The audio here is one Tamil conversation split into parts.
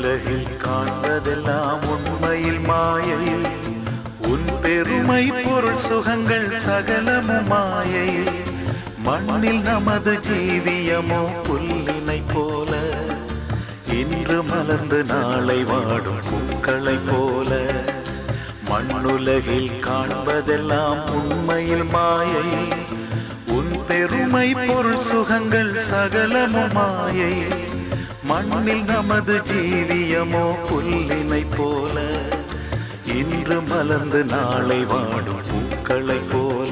மண்ணுலகில் காண்பதெல்லாம் உண்மையில் மாயை உன் பெருமை பொருள் சுகங்கள் சகலமும் மாயை மண்ணில் நமது ஜீவியமோ புல்லினை போல இன்று மலர்ந்து நாளை வாடும் பூக்களைப் போல மண்ணுலகில் காண்பதெல்லாம் உண்மையில் மாயை உன் பெருமை பொருள் சுகங்கள் சகலமும் மாயை மண்ணில் நமது ஜீவியமோ புல்லினை போல இன்று மலர்ந்து நாளை வாடும் பூக்களைப் போல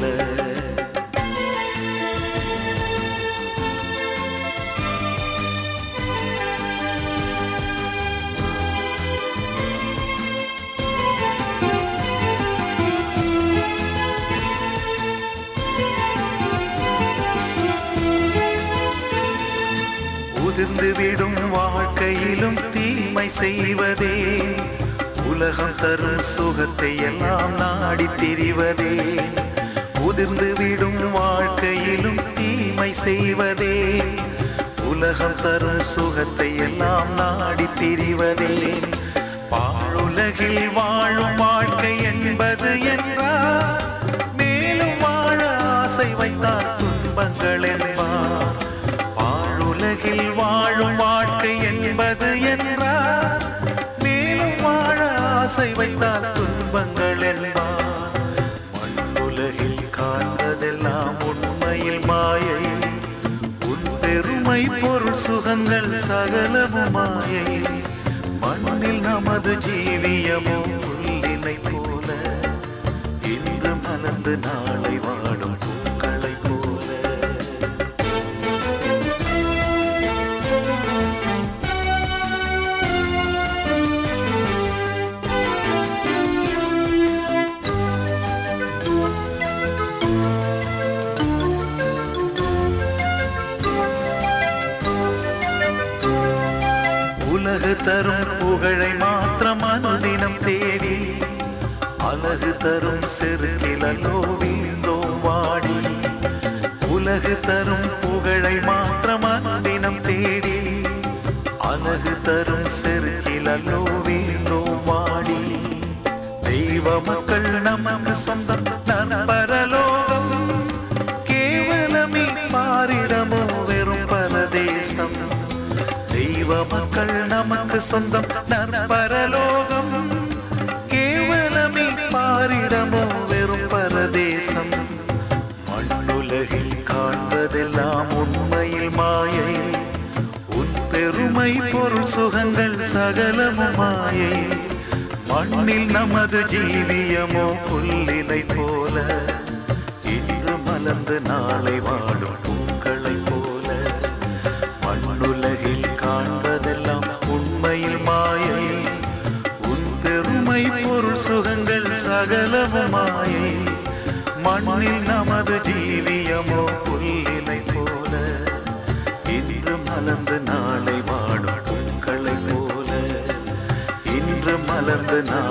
உதிர்ந்து விடும் வாழ்க்கையிலும் தீமை செய்வதே உலகம் தரும் சுகத்தை எல்லாம் நாடி திரிவதே உதிர்ந்து விடும் வாழ்க்கையிலும் தீமை செய்வதே உலகம் தரும் சுகத்தை எல்லாம் நாடி திரிவதே பாழுலகில் வாழும் வாழ்க்கை என்பது என்றார் மேலும் வாழ ஆசை வைத்தார் துன்பங்கள் என்பார் பாழுலகில் வாழும் வாழ்க்கை என்பது என்றார் மேலும் வாழ ஆசை வைத்தால் துன்பங்கள் என்பார் மண்ணுலகில் காண்பதெல்லாம் உண்மையில் மாயை உன் பெருமை பொருள் சுகங்கள் சகலமும் மாயை மண்ணில் நமது ஜீவியமோ புல்லினை போல இன்று மலர்ந்து நாளை வாடும் பூக்களைப் போல உலகு தரும் புகழை மாத்திரம் அனுதினம் தேடி அழகு தரும் செருக்கிலோ வீழ்ந்தோம் வாடி உலகு தரும் புகழை மாத்திரம் அனுதினம் தேடி அழகு தரும் செருக்கிலோ வீழ்ந்தோம் வாடி தெய்வ மக்கள் நமக்கு சொந்தம் நண்பரலோகம் கேவலமே மாறிடமோ வெறும் பரதேசம் தெய்வ மக்கள் நமக்கு சொந்தம் நற்பரலோகம் கேவலமே பாரிடமோ வெறும் பரதேசம் மண்ணுலகில் காண்பதெல்லாம் உண்மையில் மாயை உன் பெருமை பொருள் சுகங்கள் சகலமும் மாயை மண்ணில் நமது ஜீவியமோ புல்லினை போல இன்று மலர்ந்து நாளை வாடும் பூக்களைப் போல மண்ணுலகில் காண்பதெல்லாம் உண்மையில் மாயை உன் பெருமை பொருள் சுகங்கள் சகலமும் மாயை மண்ணில் நமது ஜீவியமோ புல்லினை போல இன்று மலர்ந்து நாளை வாடும் பூக்களைப் போல இன்று மலர்ந்து நாளை